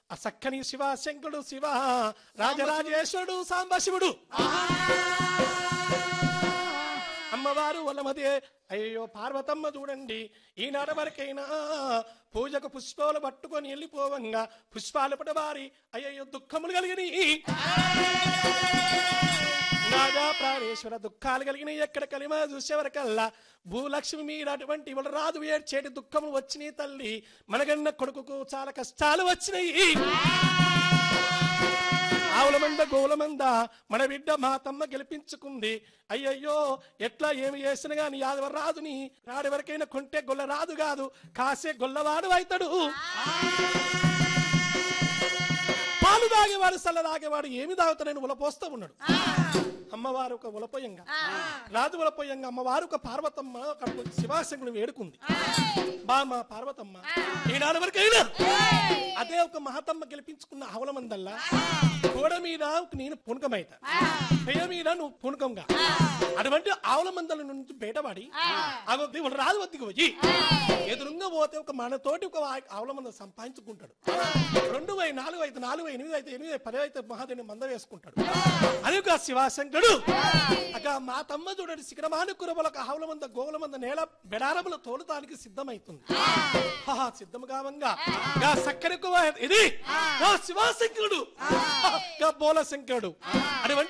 ఆ సక్కని శివ శంకుడు శివ రాజరాజేశ్వరుడు సాంబశివుడు అమ్మవారు వల్లమదే అయ్యో పార్వతమ్మ చూడండి ఈనాడు వరకైనా పూజకు పుష్పాలు పట్టుకొని వెళ్ళిపోవంగా పుష్పాలు పడవారి అయ్యో దుఃఖములు కలిగిని నాగా ప్రాణేశ్వర దుఃఖాలు కలిగిన ఎక్కడ కలిమ చూసేవరకల్లా భూలక్ష్మి మీద అటువంటి ఇవాళ రాదు ఏడ్చేటి దుఃఖములు వచ్చినాయి తల్లి మనగన్న కొడుకుకు చాలా కష్టాలు వచ్చినాయి ఆవుల మంద గోవుల మంద మన బిడ్డ మా తమ్మ గెలిపించుకుంది అయ్యయ్యో ఎట్లా ఏమి చేసిన గాని యాదవ రాదుని నాడి వరకైనా కొంటే గొల్ల రాదు కాదు కాసే గొల్లవాడు అవుతాడు పాలు తాగేవాడు సల్ల తాగేవాడు ఏమి తాగుతాడని ఉలపోస్తూ ఉన్నాడు అమ్మవారు ఒక ఉలపోయంగా రాజు ఉలపోయంగా అమ్మవారు ఒక పార్వతమ్మ అక్కడ శివాశంకుని వేడుకుంది బా మా పార్వతమ్మ ఈనాడు వరకైనా అదే ఒక మహతమ్మ గెలిపించుకున్న ఆవుల మందల్లా గోడ మీద ఒక నేను పూనకమైత పేయ మీద నువ్వు పూనకంగా అటువంటి ఆవుల మందల నుంచి బయటపడి అగో దేవుడు రాదు వద్దకు వచ్చి ఎదురుగా పోతే ఒక మనతోటి ఒక ఆ- ఆవుల మంద సంపాదించుకుంటాడు రెండు వై నాలుగు అయితే నాలుగు ఎనిమిది అయితే ఎనిమిది అయితే, పది అయితే మహాదేవుని మంద వేసుకుంటాడు అది ఒక శివాశంకరుడు అక మా తమ్మ చూడండి శిఖరమాను కురబలకు ఆవుల మంద గోవుల మంద నేల బెడారముల తోలుతానికి సిద్ధమైతుంది ఆహా, సిద్ధము కావంగా గా సక్కరెక్కువ ఇది గా శివాశంకరుడు గా బోల శంకరుడు అటువంటి